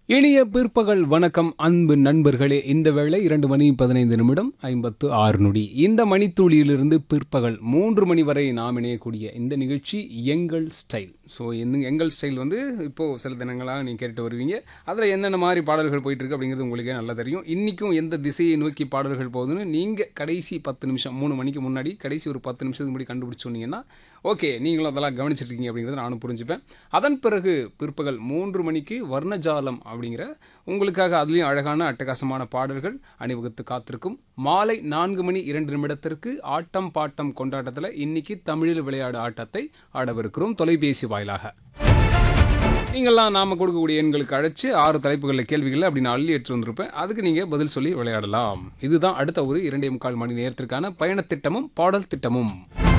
இனிய பிற்பகல் வணக்கம் அன்பு நண்பர்களே இந்த வேளை இரண்டு மணி பதினைந்து நிமிடம் ஐம்பத்து ஆறு நொடி இந்த மணித்துளியிலிருந்து பிற்பகல் மூன்று மணி வரை நாம் இணையக்கூடிய இந்த நிகழ்ச்சி எங்கள் ஸ்டைல் ஸோ இந்த எங்கள் ஸ்டைல் வந்து இப்போது சில தினங்களாக நீங்கள் கேட்டு வருவீங்க அதில் என்னென்ன மாதிரி பாடல்கள் போயிட்டு இருக்கு அப்படிங்கிறது உங்களுக்கே நல்லா தெரியும் இன்றைக்கும் எந்த திசையை நோக்கி பாடல்கள் போகுதுன்னு நீங்கள் கடைசி பத்து நிமிஷம் மூணு மணிக்கு முன்னாடி கடைசி ஒரு பத்து நிமிஷத்துக்கு முன்னாடி கண்டுபிடிச்சு சொன்னீங்கன்னா ஓகே நீங்களும் அதெல்லாம் கவனிச்சிட்ருக்கீங்க அப்படிங்கிறத நானும் புரிஞ்சுப்பேன் அதன் பிறகு பிற்பகல் மூன்று மணிக்கு வர்ணஜாலம் அப்படிங்கிற உங்களுக்காக அதுலேயும் அழகான அட்டகாசமான பாடல்கள் அணிவகுத்து காத்திருக்கும் மாலை நான்கு மணி இரண்டு நிமிடத்திற்கு ஆட்டம் பாட்டம் கொண்டாட்டத்தில் இன்னைக்கு தமிழில் விளையாடு ஆட்டத்தை ஆடவிருக்கிறோம் தொலைபேசி வாயிலாக நீங்கள்லாம் நாம் கொடுக்கக்கூடிய எண்களுக்கு அழைச்சி ஆறு தலைப்புகளில் கேள்விகளை அப்படி நான் அள்ளி எடுத்து வந்திருப்பேன் அதுக்கு நீங்கள் பதில் சொல்லி விளையாடலாம் இதுதான் அடுத்த ஒரு இரண்டே முக்கால் மணி நேரத்திற்கான பயணத் திட்டமும் பாடல் திட்டமும்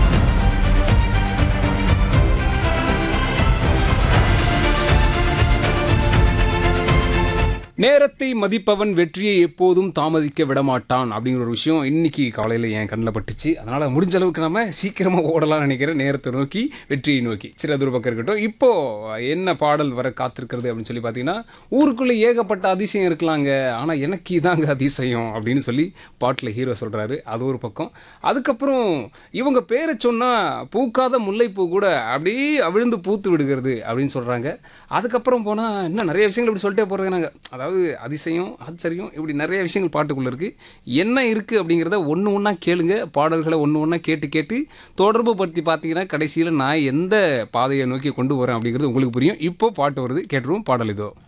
நேரத்தை மதிப்பவன் வெற்றியை எப்போதும் தாமதிக்க விடமாட்டான் அப்படிங்கிற ஒரு விஷயம் இன்னைக்கு காலையில் என் கண்ணில் பட்டுச்சு அதனால் முடிஞ்ச அளவுக்கு நம்ம சீக்கிரமாக ஓடலாம்னு நினைக்கிறேன் நேரத்தை நோக்கி வெற்றியை நோக்கி சில தூர பக்கம் இருக்கட்டும் இப்போது என்ன பாடல் வர காத்திருக்கிறது அப்படின்னு சொல்லி பார்த்தீங்கன்னா ஊருக்குள்ளே ஏகப்பட்ட அதிசயம் இருக்கலாங்க ஆனால் எனக்கு இதாங்க அதிசயம் அப்படின்னு சொல்லி பாட்டில் ஹீரோ சொல்கிறாரு அது ஒரு பக்கம் அதுக்கப்புறம் இவங்க பேரை சொன்னால் பூக்காத முல்லைப்பூ கூட அப்படியே அவிழ்ந்து பூத்து விடுகிறது அப்படின்னு சொல்கிறாங்க அதுக்கப்புறம் போனால் இன்னும் நிறைய விஷயங்கள் இப்படி சொல்லிட்டே போகிறாங்க அதாவது அதிசயம் ஆச்சரியம் இப்படி நிறைய விஷயங்கள் பாட்டுக்குள்ளே இருக்குது என்ன இருக்குது அப்படிங்கிறத ஒன்று ஒன்றா கேளுங்க பாடல்களை ஒன்று ஒன்றா கேட்டு கேட்டு தொடர்பு படுத்தி பார்த்தீங்கன்னா கடைசியில் நான் எந்த பாதையை நோக்கி கொண்டு வரேன் அப்படிங்கிறது உங்களுக்கு புரியும் இப்போ பாட்டு வருது கேட்டுருவோம் பாடல் இதோ